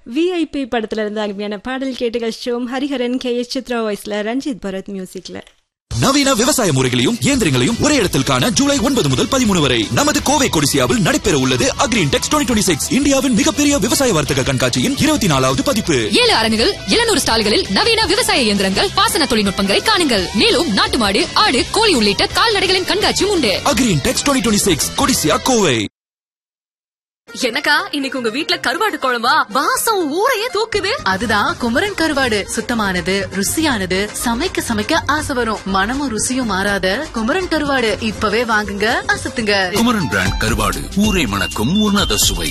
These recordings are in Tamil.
விஐபி படத்துல இருந்து அருமையான பாடல் கேட்டு கழிச்சோம் ஹரிஹரன் கே எஸ் சித்ரா வாய்ஸ்ல ரஞ்சித் பரத் மியூசிக்ல நவீன விவசாய முறைகளையும் இயந்திரங்களையும் ஒரே இடத்தில் காண ஜூலை ஒன்பது முதல் பதிமூணு வரை நமது கோவை கொடிசியாவில் நடைபெற உள்ளது அக்ரீன் டெக்ஸ் டுவெண்ட்டி சிக்ஸ் இந்தியாவின் மிகப்பெரிய விவசாய வர்த்தக கண்காட்சியின் இருபத்தி நாலாவது பதிப்பு ஏழு அரங்குகள் எழுநூறு ஸ்டால்களில் நவீன விவசாய இயந்திரங்கள் பாசன தொழில்நுட்பங்களை காணுங்கள் மேலும் நாட்டு மாடு ஆடு கோழி உள்ளிட்ட கால்நடைகளின் கண்காட்சியும் உண்டு Agri Intex twenty six Codissia Kovai என்னக்கா இன்னைக்கு உங்க வீட்ல கருவாடு குழம்பா வாசம் ஊரையே தூக்குது அதுதான் குமரன் கருவாடு சுத்தமானது ருசியானது சமைக்க சமைக்க ஆசை வரும் மனமும் ருசியும் மாறாத குமரன் கருவாடு இப்பவே வாங்குங்க அசத்துங்க குமரன் பிராண்ட் கருவாடு ஊரை மணக்கும் உன்னத சுவை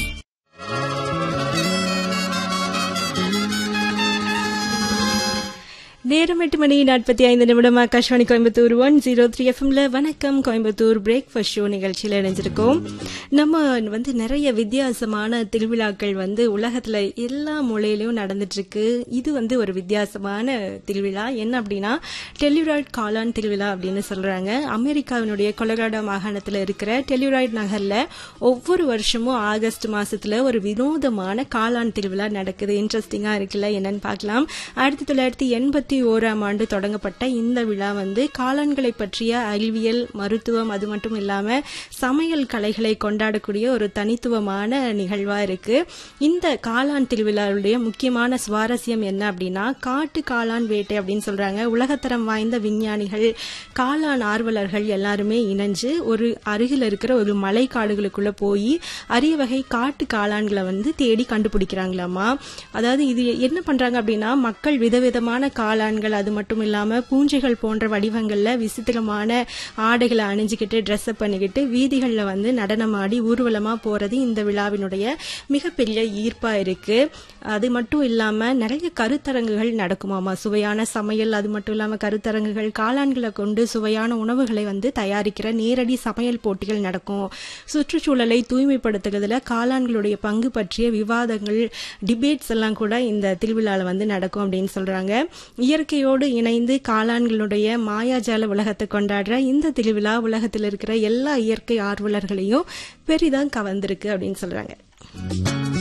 நேரம் எட்டு மணி நாற்பத்தி ஐந்து நிமிடம் Akashvani Coimbatore one zero three எஃப்எம்ல வணக்கம் கோயம்புத்தூர் பிரேக்ஃபாஸ்ட் ஷோ நிகழ்ச்சியில் இணைஞ்சிருக்கோம் நம்ம வந்து நிறைய வித்தியாசமான திருவிழாக்கள் வந்து உலகத்துல எல்லா மூலையிலயும் நடந்துட்டு இருக்கு இது வந்து ஒரு வித்தியாசமான திருவிழா என்ன அப்படின்னா டெலிராய்ட் காளான் திருவிழா அப்படின்னு சொல்றாங்க அமெரிக்காவினுடைய கொலராடோ மாகாணத்துல இருக்கிற டெலிராய்ட் நகர்ல ஒவ்வொரு வருஷமும் ஆகஸ்ட் மாசத்துல ஒரு வினோதமான காளான் திருவிழா நடக்குது இன்ட்ரெஸ்டிங்கா இருக்குல்ல என்னன்னு பார்க்கலாம் ஆயிரத்தி தொள்ளாயிரத்தி எண்பத்தி ஓராம் ஆண்டு தொடங்கப்பட்ட இந்த விழா வந்து காளான்களை பற்றிய அறிவியல் மருத்துவம் அது மட்டும் இல்லாம சமையல் கலைகளை கொண்டாடக்கூடிய ஒரு தனித்துவமான நிகழ்வா இருக்கு இந்த காளான் திருவிழாவுடைய முக்கியமான சுவாரஸ்யம் என்ன அப்படின்னா காட்டு காளான் வேட்டை அப்படின்னு சொல்றாங்க உலகத்தரம் வாய்ந்த விஞ்ஞானிகள் காளான் ஆர்வலர்கள் எல்லாருமே இணைஞ்சு ஒரு அருகில் இருக்கிற ஒரு மலை காடுகளுக்குள்ள போய் அரிய வகை காட்டு காளான்களை வந்து தேடி கண்டுபிடிக்கிறாங்களாமா அதாவது இது என்ன பண்றாங்க அப்படின்னா மக்கள் விதவிதமான காளான்கள் அது மட்டும் இல்லாம பூஞ்சைகள் போன்ற வடிவங்கள்ல விசித்திரமான ஆடைகளை அணிஞ்சுக்கிட்டு ட்ரெஸ் அப் பண்ணிக்கிட்டு வீதிகள்ல வந்து நடனமாடி ஊர்வலமா போறது இந்த விழாவினுடைய மிகப்பெரிய ஈர்ப்பா இருக்கு அது மட்டும் இல்லாம நிறைய கருத்தரங்குகள் நடக்குமாமா சுவையான சமையல் அது மட்டும் இல்லாம கருத்தரங்குகள் காளான்களை கொண்டு சுவையான உணவுகளை வந்து தயாரிக்கிற நேரடி சமையல் போட்டிகள் நடக்கும் சுற்றுச்சூழலை தூய்மைப்படுத்துறதுல காளான்களுடைய பங்கு பற்றிய விவாதங்கள் டிபேட்ஸ் எல்லாம் கூட இந்த திருவிழால வந்து நடக்கும் அப்படின்னு சொல்றாங்க இயற்கையோடு இணைந்து காளான்களுடைய மாயாஜால உலகத்தை கொண்டாடுற இந்த திருவிழா உலகத்தில் இருக்கிற எல்லா இயற்கை ஆர்வலர்களையும் பெரிதாக கவர்ந்திருக்கு அப்படின்னு சொல்றாங்க